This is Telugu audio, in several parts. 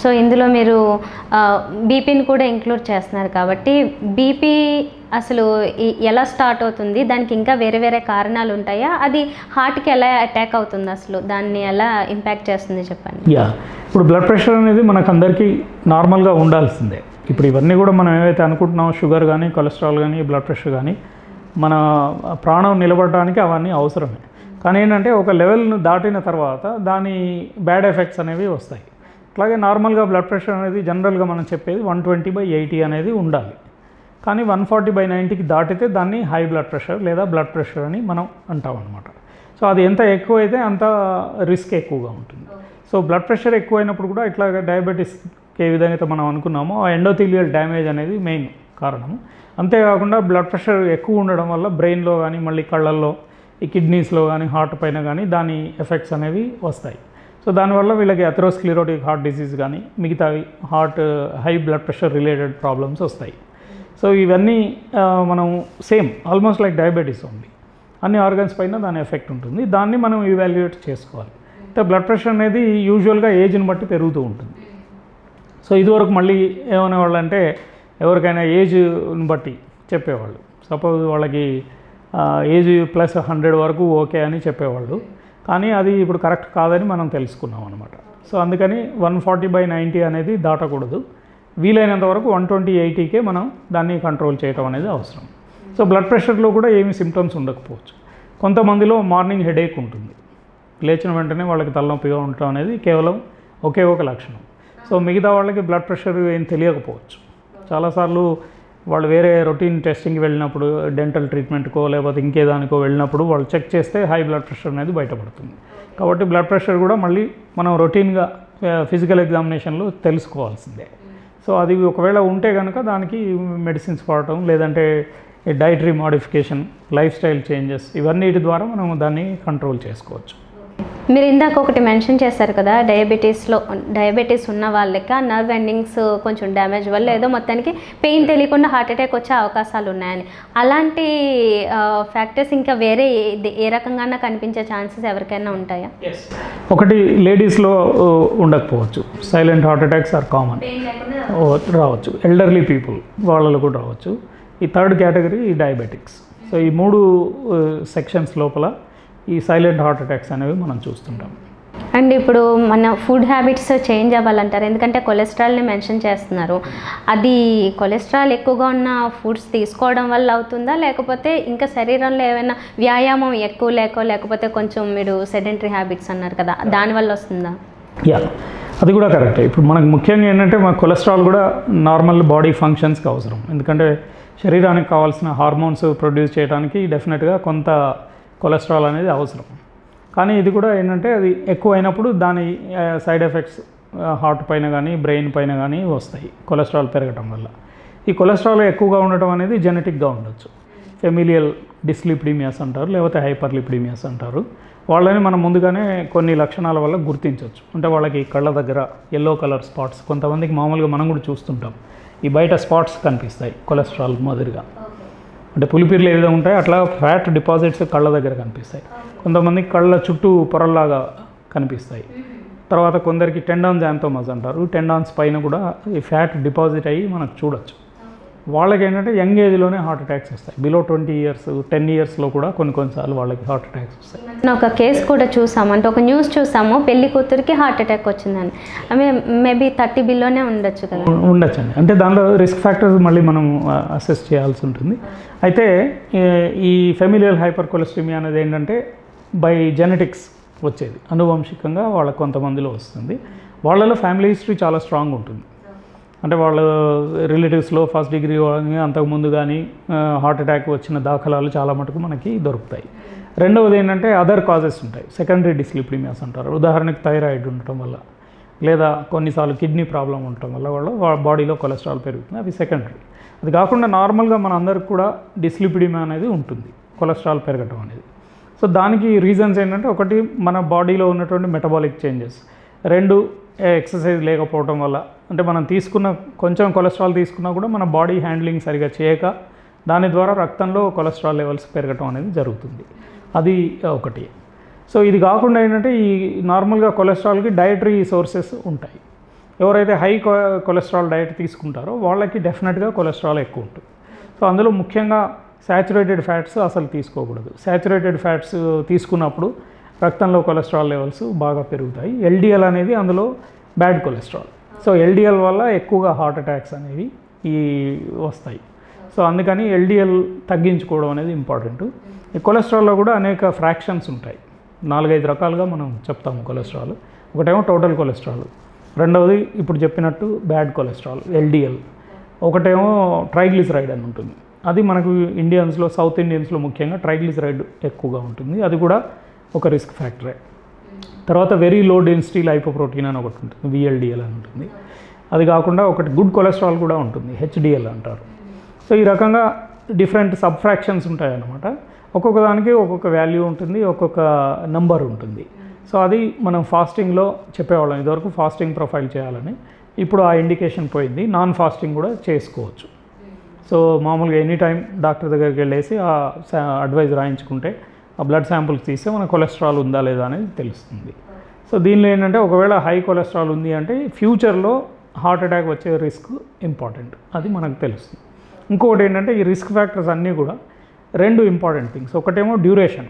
సో ఇందులో మీరు బీపీని కూడా ఇంక్లూడ్ చేస్తున్నారు కాబట్టి బీపీ అసలు ఈ- ఎలా స్టార్ట్ అవుతుంది దానికి ఇంకా వేరే వేరే కారణాలు ఉంటాయా అది హార్ట్కి ఎలా అటాక్ అవుతుంది అసలు దాన్ని ఎలా ఇంపాక్ట్ చేస్తుంది చెప్పండి యా ఇప్పుడు బ్లడ్ ప్రెషర్ అనేది మనకు అందరికీ నార్మల్గా ఉండాల్సిందే ఇప్పుడు ఇవన్నీ కూడా మనం ఏవైతే అనుకుంటున్నామో షుగర్ కానీ కొలెస్ట్రాల్ కానీ బ్లడ్ ప్రెషర్ కానీ మన ప్రాణం నిలబడడానికి అవన్నీ అవసరమే కానీ ఏంటంటే ఒక లెవెల్ను దాటిన తర్వాత దాని బ్యాడ్ ఎఫెక్ట్స్ అనేవి వస్తాయి అట్లాగే నార్మల్గా బ్లడ్ ప్రెషర్ అనేది జనరల్గా మనం చెప్పేది వన్ ట్వంటీ బై ఎయిటీ అనేది ఉండాలి కానీ వన్ ఫార్టీ బై నైంటీకి దాటితే దాన్ని హై బ్లడ్ ప్రెషర్ లేదా బ్లడ్ ప్రెషర్ అని మనం అంటాం అనమాట సో అది ఎంత ఎక్కువ అయితే అంత రిస్క్ ఎక్కువగా ఉంటుంది సో బ్లడ్ ప్రెషర్ ఎక్కువైనప్పుడు కూడా ఇట్లా డయాబెటీస్కి ఏ విధంగా అయితే మనం అనుకున్నామో ఆ ఎండోథీలియల్ డ్యామేజ్ అనేది మెయిన్ కారణం అంతేకాకుండా బ్లడ్ ప్రెషర్ ఎక్కువ ఉండడం వల్ల బ్రెయిన్లో కానీ మళ్ళీ కళ్ళల్లో ఈ కిడ్నీస్లో కానీ హార్ట్ పైన కానీ దాని ఎఫెక్ట్స్ అనేవి వస్తాయి సో దానివల్ల వీళ్ళకి అథెరోస్క్లిరోటిక్ హార్ట్ డిసీజ్ కానీ మిగతావి heart high blood pressure related problems వస్తాయి సో ఇవన్నీ ఆ, మనం సేమ్ ఆల్మోస్ట్ లైక్ డయాబెటీస్ ఉంది అన్ని ఆర్గన్స్ పైన దాని ఎఫెక్ట్ ఉంటుంది దాన్ని మనం ఇవాల్యుయేట్ చేసుకోవాలి అయితే బ్లడ్ ప్రెషర్ అనేది యూజువల్గా ఏజ్ని బట్టి పెరుగుతూ ఉంటుంది సో ఇదివరకు మళ్ళీ ఏమనేవాళ్ళు అంటే ఎవరికైనా ఏజ్ని బట్టి చెప్పేవాళ్ళు సపోజ్ వాళ్ళకి ఏజ్ ప్లస్ హండ్రెడ్ వరకు ఓకే అని చెప్పేవాళ్ళు కానీ అది ఇప్పుడు కరెక్ట్ కాదని మనం తెలుసుకున్నాం అనమాట సో అందుకని వన్ ఫార్టీ బై నైంటీ అనేది దాటకూడదు వీలైనంత వరకు వన్ ట్వంటీ ఎయిటీకే మనం దాన్ని కంట్రోల్ చేయడం అనేది అవసరం సో బ్లడ్ ప్రెషర్లో కూడా ఏమి సిమ్టమ్స్ ఉండకపోవచ్చు కొంతమందిలో మార్నింగ్ హెడేక్ ఉంటుంది లేచిన వెంటనే వాళ్ళకి తలనొప్పిగా ఉండటం అనేది కేవలం ఒకే ఒక లక్షణం సో మిగతా వాళ్ళకి బ్లడ్ ప్రెషర్ ఏం తెలియకపోవచ్చు చాలాసార్లు వాళ్ళు వేరే రొటీన్ టెస్టింగ్కి వెళ్ళినప్పుడు డెంటల్ ట్రీట్మెంట్కో లేకపోతే ఇంకేదానికో వెళ్ళినప్పుడు వాళ్ళు చెక్ చేస్తే హై బ్లడ్ ప్రెషర్ అనేది బయటపడుతుంది కాబట్టి బ్లడ్ ప్రెషర్ కూడా మళ్ళీ మనం రొటీన్గా ఫిజికల్ ఎగ్జామినేషన్లో తెలుసుకోవాల్సిందే సో అది ఒకవేళ ఉంటే కనుక దానికి మెడిసిన్స్ వాడటం లేదంటే dietary modification lifestyle changes ఇవన్నిటి ద్వారా మనం దాన్ని కంట్రోల్ చేసుకోవచ్చు మీరు ఇందాక ఒకటి మెన్షన్ చేశారు కదా డయాబెటీస్లో డయాబెటీస్ ఉన్న వాళ్ళకి ఆ నర్వ్ ఎండింగ్స్ కొంచెం డ్యామేజ్ వల్ల ఏదో మొత్తానికి పెయిన్ తెలియకుండా హార్ట్ అటాక్ వచ్చే అవకాశాలు ఉన్నాయని అలాంటి ఫ్యాక్టర్స్ ఇంకా వేరే ఏ- ఏ రకంగా కనిపించే ఛాన్సెస్ ఎవరికైనా ఉంటాయా ఒకటి లేడీస్లో ఉండకపోవచ్చు silent heart attacks are common రావచ్చు ఎల్డర్లీ పీపుల్ వాళ్ళలో కూడా రావచ్చు ఈ థర్డ్ కేటగిరీ ఈ డయాబెటిక్స్ సో ఈ మూడు సెక్షన్స్ లోపల ఈ సైలెంట్ హార్ట్ అటాక్స్ అనేవి మనం చూస్తుంటాం అండ్ ఇప్పుడు మన ఫుడ్ హ్యాబిట్స్ చేంజ్ అవ్వాలంటారు ఎందుకంటే కొలెస్ట్రాల్ని మెన్షన్ చేస్తున్నారు అది కొలెస్ట్రాల్ ఎక్కువగా ఉన్న ఫుడ్స్ తీసుకోవడం వల్ల అవుతుందా లేకపోతే ఇంకా శరీరంలో ఏమైనా వ్యాయామం ఎక్కువ లేకో లేకపోతే కొంచెం మీరు సెడెంటరీ హ్యాబిట్స్ అన్నారు కదా దానివల్ల వస్తుందా యా అది కూడా కరెక్టే ఇప్పుడు మనకు ముఖ్యంగా ఏంటంటే మన కొలెస్ట్రాల్ కూడా నార్మల్ బాడీ ఫంక్షన్స్కి అవసరం ఎందుకంటే శరీరానికి కావాల్సిన హార్మోన్స్ ప్రొడ్యూస్ చేయడానికి డెఫినెట్గా కొంత కొలెస్ట్రాల్ అనేది అవసరం కానీ ఇది కూడా ఏంటంటే అది ఎక్కువ అయినప్పుడు దాని సైడ్ ఎఫెక్ట్స్ హార్ట్ పైన కానీ బ్రెయిన్ పైన కానీ వస్తాయి కొలెస్ట్రాల్ పెరగటం వల్ల ఈ కొలెస్ట్రాల్ ఎక్కువగా ఉండటం అనేది జెనెటిక్గా ఉండొచ్చు ఫెమిలియల్ డిస్లిపిడీమియాస్ అంటారు లేకపోతే హైపర్లిపిడీమియాస్ అంటారు వాళ్ళని మనం ముందుగానే కొన్ని లక్షణాల వల్ల గుర్తించవచ్చు అంటే వాళ్ళకి కళ్ళ దగ్గర ఎల్లో కలర్ స్పాట్స్ కొంతమందికి మామూలుగా మనం కూడా చూస్తుంటాం ఈ బయట స్పాట్స్ కనిపిస్తాయి కొలెస్ట్రాల్ మాదిరిగా అంటే పులిపిర్లు ఏ విధంగా ఉంటాయి అట్లా ఫ్యాట్ డిపాజిట్స్ కళ్ళ దగ్గర కనిపిస్తాయి కొంతమంది కళ్ళ చుట్టూ పొరల్లాగా కనిపిస్తాయి తర్వాత కొందరికి టెండాన్ జాంతోమస్ అంటారు టెండాన్స్ పైన కూడా ఈ ఫ్యాట్ డిపాజిట్ అయ్యి మనకు చూడొచ్చు వాళ్ళకి ఏంటంటే యంగ్ ఏజ్లోనే హార్ట్ అటాక్స్ వస్తాయి బిలో ట్వంటీ ఇయర్స్ టెన్ ఇయర్స్లో కూడా కొన్ని కొన్నిసార్లు వాళ్ళకి హార్ట్ అటాక్స్ వస్తాయి నేను ఒక కేసు కూడా చూసాము అంటే ఒక న్యూస్ చూసాము పెళ్లి కూతురికి హార్ట్ అటాక్ వచ్చిందని ఆమె మేబీ థర్టీ బిలోనే ఉండొచ్చు కదా ఉ- ఉండొచ్చండి అంటే దానిలో రిస్క్ ఫ్యాక్టర్స్ మళ్ళీ మనం అసెస్ చేయాల్సి ఉంటుంది అయితే ఏ- ఈ ఫెమిలియల్ హైపర్ కొలెస్ట్రిమియా అనేది ఏంటంటే బై జెనెటిక్స్ వచ్చేది అనువంశికంగా వాళ్ళ కొంతమందిలో వస్తుంది వాళ్ళలో ఫ్యామిలీ హిస్టరీ చాలా స్ట్రాంగ్ ఉంటుంది అంటే వాళ్ళ రిలేటివ్స్లో ఫస్ట్ డిగ్రీ కానీ అంతకుముందు కానీ హార్ట్ అటాక్ వచ్చిన దాఖలాలు చాలా మటుకు మనకి దొరుకుతాయి రెండవది ఏంటంటే అదర్ కాజెస్ ఉంటాయి సెకండరీ డిస్లిప్లిమియాస్ అంటారు ఉదాహరణకి థైరాయిడ్ ఉండటం వల్ల లేదా కొన్నిసార్లు కిడ్నీ ప్రాబ్లం ఉండటం వల్ల వాళ్ళ వా- బాడీలో కొలెస్ట్రాల్ పెరుగుతుంది అవి సెకండరీ అది కాకుండా నార్మల్గా మన అందరికి కూడా డిస్లిపిడిమా అనేది ఉంటుంది కొలెస్ట్రాల్ పెరగటం అనేది సో దానికి రీజన్స్ ఏంటంటే ఒకటి మన బాడీలో ఉన్నటువంటి మెటబాలిక్ చేంజెస్ రెండు ఎక్సర్సైజ్ లేకపోవడం వల్ల అంటే మనం తీసుకున్న కొంచెం కొలెస్ట్రాల్ తీసుకున్నా కూడా మన బాడీ హ్యాండ్లింగ్ సరిగా చేయక దాని ద్వారా రక్తంలో కొలెస్ట్రాల్ లెవెల్స్ పెరగటం అనేది జరుగుతుంది అది ఒకటి సో ఇది కాకుండా ఏంటంటే ఈ నార్మల్గా కొలెస్ట్రాల్కి డయటరీ సోర్సెస్ ఉంటాయి ఎవరైతే హై కొలెస్ట్రాల్ డైట్ తీసుకుంటారో వాళ్ళకి డెఫినెట్గా కొలెస్ట్రాల్ ఎక్కువ ఉంటుంది సో అందులో ముఖ్యంగా శాచురేటెడ్ ఫ్యాట్స్ అసలు తీసుకోకూడదు శాచురేటెడ్ ఫ్యాట్స్ తీసుకున్నప్పుడు రక్తంలో కొలెస్ట్రాల్ లెవెల్స్ బాగా పెరుగుతాయి ఎల్డిఎల్ అనేది అందులో బ్యాడ్ కొలెస్ట్రాల్ సో ఎల్డిఎల్ వల్ల ఎక్కువగా హార్ట్ అటాక్స్ అనేవి ఈ వస్తాయి సో అందుకని ఎల్డిఎల్ తగ్గించుకోవడం అనేది ఇంపార్టెంట్ ఈ కొలెస్ట్రాల్లో కూడా అనేక ఫ్రాక్షన్స్ ఉంటాయి నాలుగైదు రకాలుగా మనం చెప్తాము కొలెస్ట్రాల్ ఒకటేమో టోటల్ కొలెస్ట్రాల్ రెండవది ఇప్పుడు చెప్పినట్టు బ్యాడ్ కొలెస్ట్రాల్ ఎల్డిఎల్ ఒకటేమో ట్రైగ్లిసరైడ్ అని ఉంటుంది అది మనకు ఇండియన్స్లో సౌత్ ఇండియన్స్లో ముఖ్యంగా ట్రైగ్లిసరైడ్ ఎక్కువగా ఉంటుంది అది కూడా ఒక రిస్క్ ఫ్యాక్టరే తర్వాత వెరీ లో డెన్సిటీ లైపోప్రోటీన్ అని ఒకటి ఉంటుంది విఎల్డిఎల్ అని ఉంటుంది అది కాకుండా ఒకటి గుడ్ కొలెస్ట్రాల్ కూడా ఉంటుంది హెచ్డిఎల్ అంటారు సో ఈ రకంగా డిఫరెంట్ సబ్ ఫ్రాక్షన్స్ ఉంటాయన్నమాట ఒక్కొక్క దానికి ఒక్కొక్క వాల్యూ ఉంటుంది ఒక్కొక్క నంబర్ ఉంటుంది సో అది మనం ఫాస్టింగ్లో చెప్పేవాళ్ళం ఇదివరకు ఫాస్టింగ్ ప్రొఫైల్ చేయాలని ఇప్పుడు ఆ ఇండికేషన్ పోయింది నాన్ ఫాస్టింగ్ కూడా చేసుకోవచ్చు సో మామూలుగా ఎనీ టైం డాక్టర్ దగ్గరికి వెళ్ళేసి ఆ అడ్వైజ్ రాయించుకుంటే ఆ బ్లడ్ శాంపుల్స్ తీస్తే మన కొలెస్ట్రాల్ ఉందా లేదా అనేది తెలుస్తుంది సో దీనిలో ఏంటంటే ఒకవేళ హై కొలెస్ట్రాల్ ఉంది అంటే ఫ్యూచర్లో హార్ట్ అటాక్ వచ్చే రిస్క్ ఇంపార్టెంట్ అది మనకు తెలుస్తుంది ఇంకొకటి ఏంటంటే ఈ రిస్క్ ఫ్యాక్టర్స్ అన్నీ కూడా రెండు ఇంపార్టెంట్ థింగ్స్ ఒకటేమో డ్యూరేషన్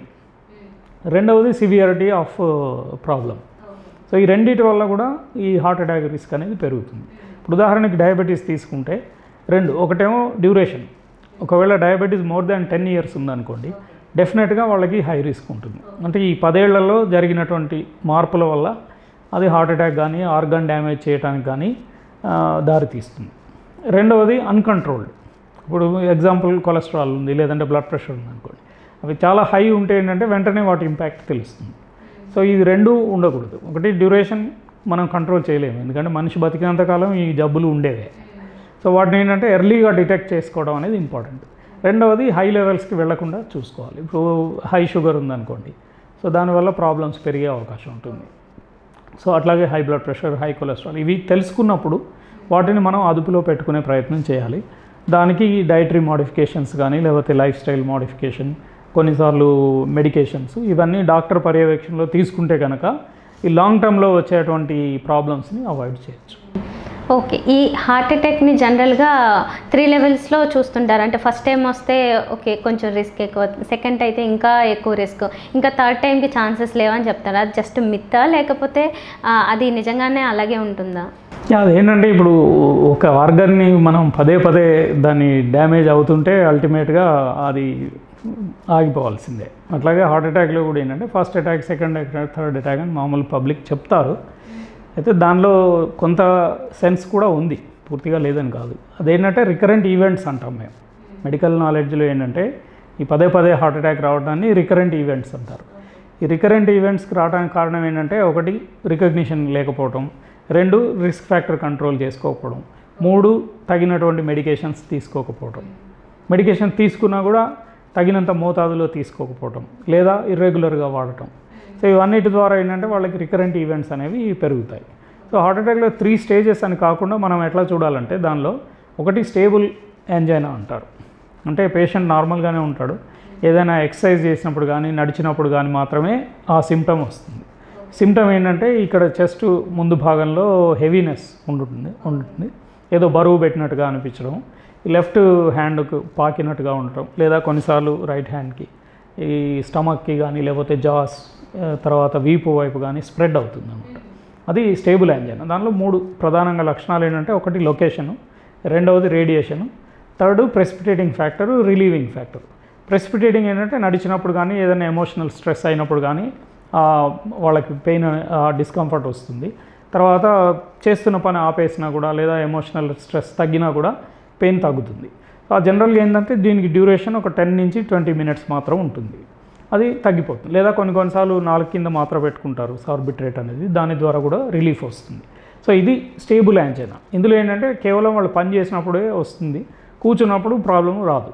రెండవది సివియారిటీ ఆఫ్ ప్రాబ్లం సో ఈ రెండింటి వల్ల కూడా ఈ హార్ట్ అటాక్ రిస్క్ అనేది పెరుగుతుంది ఇప్పుడు ఉదాహరణకి డయాబెటీస్ తీసుకుంటే రెండు ఒకటేమో డ్యూరేషన్ ఒకవేళ diabetes more than ten years ఉందనుకోండి డెఫినెట్గా వాళ్ళకి హై రిస్క్ ఉంటుంది అంటే ఈ పదేళ్లలో జరిగినటువంటి మార్పుల వల్ల అది హార్ట్ అటాక్ కానీ ఆర్గన్ డ్యామేజ్ చేయడానికి కానీ ఆ, దారితీస్తుంది రెండవది అన్కంట్రోల్డ్ ఇప్పుడు ఎగ్జాంపుల్ కొలెస్ట్రాల్ ఉంది లేదంటే బ్లడ్ ప్రెషర్ ఉంది అనుకోండి అవి చాలా హై ఉంటే ఏంటంటే వెంటనే వాటి ఇంపాక్ట్ తెలుస్తుంది సో ఇది రెండు ఉండకూడదు ఒకటి డ్యూరేషన్ మనం కంట్రోల్ చేయలేము ఎందుకంటే మనిషి బతికినంతకాలం ఈ జబ్బులు ఉండేవే సో వాటిని ఏంటంటే ఎర్లీగా డిటెక్ట్ చేసుకోవడం అనేది ఇంపార్టెంట్ రెండవది హై లెవెల్స్కి వెళ్లకుండా చూసుకోవాలి ఇప్పుడు హై షుగర్ ఉందనుకోండి సో దానివల్ల ప్రాబ్లమ్స్ పెరిగే అవకాశం ఉంటుంది సో అట్లాగే high blood pressure high cholesterol ఇవి తెలుసుకున్నప్పుడు వాటిని మనం అదుపులో పెట్టుకునే ప్రయత్నం చేయాలి దానికి డైటరీ మోడిఫికేషన్స్ కానీ లేకపోతే లైఫ్ స్టైల్ మోడిఫికేషన్ కొన్నిసార్లు మెడికేషన్స్ ఇవన్నీ డాక్టర్ పర్యవేక్షణలో తీసుకుంటే కనుక ఈ లాంగ్ టర్మ్లో వచ్చేటువంటి ప్రాబ్లమ్స్ని అవాయిడ్ చేయొచ్చు ఓకే ఈ హార్ట్ అటాక్ని జనరల్గా త్రీ లెవెల్స్లో చూస్తుంటారు అంటే ఫస్ట్ టైం వస్తే ఓకే కొంచెం రిస్క్ ఎక్కువ సెకండ్ అయితే ఇంకా ఎక్కువ రిస్క్ ఇంకా థర్డ్ టైంకి ఛాన్సెస్ లేవని చెప్తారు అది జస్ట్ మిత్తా లేకపోతే ఆ, అది నిజంగానే అలాగే ఉంటుందా యా, అదేంటంటే ఇప్పుడు ఒక ఆర్గన్ని మనం పదే పదే దాన్ని డ్యామేజ్ అవుతుంటే అల్టిమేట్గా అది ఆగిపోవాల్సిందే అట్లాగే హార్ట్ అటాక్లో కూడా ఏంటంటే first attack second attack third attack అని మామూలు పబ్లిక్ చెప్తారు అయితే దానిలో కొంత సెన్స్ కూడా ఉంది పూర్తిగా లేదని కాదు అదేంటంటే రికరెంట్ ఈవెంట్స్ అంటాం మేము మెడికల్ నాలెడ్జ్లో ఏంటంటే ఈ పదే పదే హార్ట్ అటాక్ రావడాన్ని రికరెంట్ ఈవెంట్స్ అంటారు ఈ రికరెంట్ ఈవెంట్స్కి రావడానికి కారణం ఏంటంటే ఒకటి రికగ్నిషన్ లేకపోవడం రెండు రిస్క్ ఫ్యాక్టర్ కంట్రోల్ చేసుకోకపోవడం మూడు తగినటువంటి మెడికేషన్స్ తీసుకోకపోవడం మెడికేషన్ తీసుకున్నా కూడా తగినంత మోతాదులో తీసుకోకపోవటం లేదా ఇర్రెగ్యులర్గా వాడటం సో ఇవన్నిటి ద్వారా ఏంటంటే వాళ్ళకి రికరెంట్ ఈవెంట్స్ అనేవి పెరుగుతాయి సో హార్ట్ అటాక్లో త్రీ స్టేజెస్ అని కాకుండా మనం ఎట్లా చూడాలంటే దానిలో ఒకటి స్టేబుల్ ఎంజైనా అంటారు అంటే పేషెంట్ నార్మల్గానే ఉంటాడు ఏదైనా ఎక్సర్సైజ్ చేసినప్పుడు కానీ నడిచినప్పుడు కానీ మాత్రమే ఆ సిమ్టమ్ వస్తుంది సిమ్టమ్ ఏంటంటే ఇక్కడ చెస్ట్ ముందు భాగంలో హెవీనెస్ ఉంటుంది ఉంటుంది ఏదో బరువు పెట్టినట్టుగా అనిపించడం లెఫ్ట్ హ్యాండ్కు పాకినట్టుగా ఉండటం లేదా కొన్నిసార్లు రైట్ హ్యాండ్కి ఈ స్టమక్కి కానీ లేకపోతే జాస్ ఆ, తర్వాత వీపు వైపు కానీ స్ప్రెడ్ అవుతుంది అనమాట అది స్టేబుల్ యాంజైనా దానిలో మూడు ప్రధానంగా లక్షణాలు ఏంటంటే ఒకటి లొకేషను రెండవది radiation third precipitating factor relieving factor precipitating ఏంటంటే నడిచినప్పుడు కానీ ఏదైనా ఎమోషనల్ స్ట్రెస్ అయినప్పుడు కానీ ఆ, వాళ్ళకి పెయిన్ డిస్కంఫర్ట్ వస్తుంది తర్వాత చేస్తున్న పని ఆపేసినా కూడా లేదా ఎమోషనల్ స్ట్రెస్ తగ్గినా కూడా పెయిన్ తగ్గుతుంది ఆ జనరల్గా ఏంటంటే దీనికి డ్యూరేషన్ ఒక టెన్ నుంచి ట్వంటీ మినిట్స్ మాత్రం ఉంటుంది అది తగ్గిపోతుంది లేదా కొన్ని కొన్నిసార్లు నాలుగు కింద మాత్రం పెట్టుకుంటారు సార్బిట్రేట్ అనేది దాని ద్వారా కూడా రిలీఫ్ వస్తుంది సో ఇది స్టేబుల్ యాంజైనా ఇందులో ఏంటంటే కేవలం వాళ్ళు పని చేసినప్పుడే వస్తుంది కూర్చున్నప్పుడు ప్రాబ్లం రాదు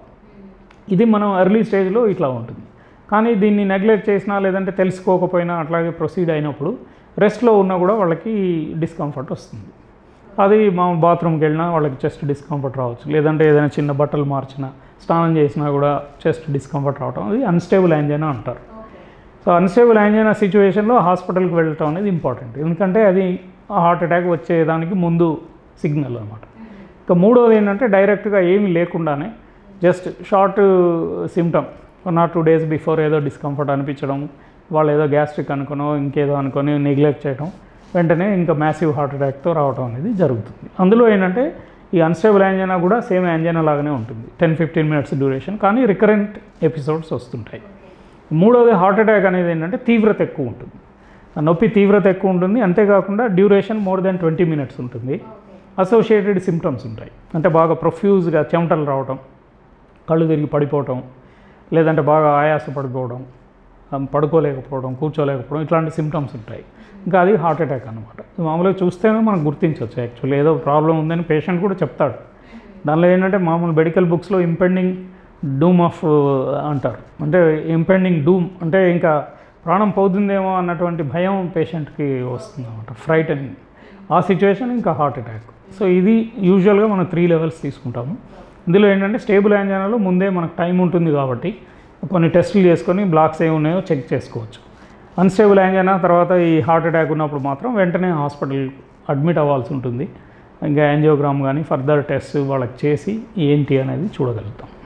ఇది మనం ఎర్లీ స్టేజ్లో ఇట్లా ఉంటుంది కానీ దీన్ని నెగ్లెక్ట్ చేసినా లేదంటే తెలుసుకోకపోయినా అట్లాగే ప్రొసీడ్ అయినప్పుడు రెస్ట్లో ఉన్నా కూడా వాళ్ళకి డిస్కంఫర్ట్ వస్తుంది అది మా బాత్రూమ్కి వెళ్ళినా వాళ్ళకి చెస్ట్ డిస్కంఫర్ట్ రావచ్చు లేదంటే ఏదైనా చిన్న బట్టలు మార్చినా స్నానం చేసినా కూడా చెస్ట్ డిస్కంఫర్ట్ రావడం అది అన్స్టేబుల్ యాంజైనా అంటారు సో అన్స్టేబుల్ యాంజైనా సిచ్యువేషన్లో హాస్పిటల్కి వెళ్ళటం అనేది ఇంపార్టెంట్ ఎందుకంటే అది హార్ట్ అటాక్ వచ్చేదానికి ముందు సిగ్నల్ అనమాట ఇక మూడోది ఏంటంటే డైరెక్ట్గా ఏమీ లేకుండానే just short symptom one or two days before ఏదో డిస్కంఫర్ట్ అనిపించడం వాళ్ళు ఏదో గ్యాస్ట్రిక్ అనుకునో ఇంకేదో అనుకొని నెగ్లెక్ట్ చేయడం వెంటనే ఇంకా మ్యాసివ్ హార్ట్ అటాక్తో రావడం అనేది జరుగుతుంది అందులో ఏంటంటే ఈ అన్స్టేబుల్ యాంజైనా కూడా సేమ్ యాంజైనా లాగానే ఉంటుంది టెన్ ఫిఫ్టీన్ మినిట్స్ డ్యూరేషన్ కానీ రికరెంట్ ఎపిసోడ్స్ వస్తుంటాయి మూడోది హార్ట్ అటాక్ అనేది ఏంటంటే తీవ్రత ఎక్కువ ఉంటుంది ఆ నొప్పి తీవ్రత ఎక్కువ ఉంటుంది అంతేకాకుండా duration more than twenty minutes ఉంటుంది అసోసియేటెడ్ సిమ్టమ్స్ ఉంటాయి అంటే బాగా ప్రొఫ్యూజ్గా చెమటలు రావటం కళ్ళు తిరిగి పడిపోవటం లేదంటే బాగా ఆయాస పడిపోవడం ఆ, పడుకోలేకపోవడం కూర్చోలేకపోవడం ఇట్లాంటి సిమ్టమ్స్ ఉంటాయి ఇంకా అది హార్ట్ అటాక్ అనమాట మామూలుగా చూస్తేనే మనం గుర్తించవచ్చు యాక్చువల్లీ ఏదో ప్రాబ్లం ఉందని పేషెంట్ కూడా చెప్తాడు దానిలో ఏంటంటే మామూలు మెడికల్ బుక్స్లో ఇంపెండింగ్ డూమ్ ఆఫ్ అంటారు అంటే ఇంపెండింగ్ డూమ్ అంటే ఇంకా ప్రాణం పోతుందేమో అన్నటువంటి భయం పేషెంట్కి వస్తుంది అనమాట ఫ్రైటనింగ్ ఆ సిచ్యువేషన్ ఇంకా హార్ట్ అటాక్ సో ఇది యూజువల్గా మనం త్రీ లెవెల్స్ తీసుకుంటాము ఇందులో ఏంటంటే స్టేబుల్ యాంజైనాలో ముందే మనకు టైం ఉంటుంది కాబట్టి కొన్ని టెస్టులు చేసుకొని బ్లాక్స్ ఏమి ఉన్నాయో చెక్ చేసుకోవచ్చు అన్స్టేబుల్ యాంజైనా తర్వాత ఈ హార్ట్ అటాక్ ఉన్నప్పుడు మాత్రం వెంటనే హాస్పిటల్ అడ్మిట్ అవ్వాల్సి ఉంటుంది ఇంకా యాంజియోగ్రామ్ కానీ ఫర్దర్ టెస్ట్ వాళ్ళకి చేసి ఏంటి అనేది చూడగలుగుతాం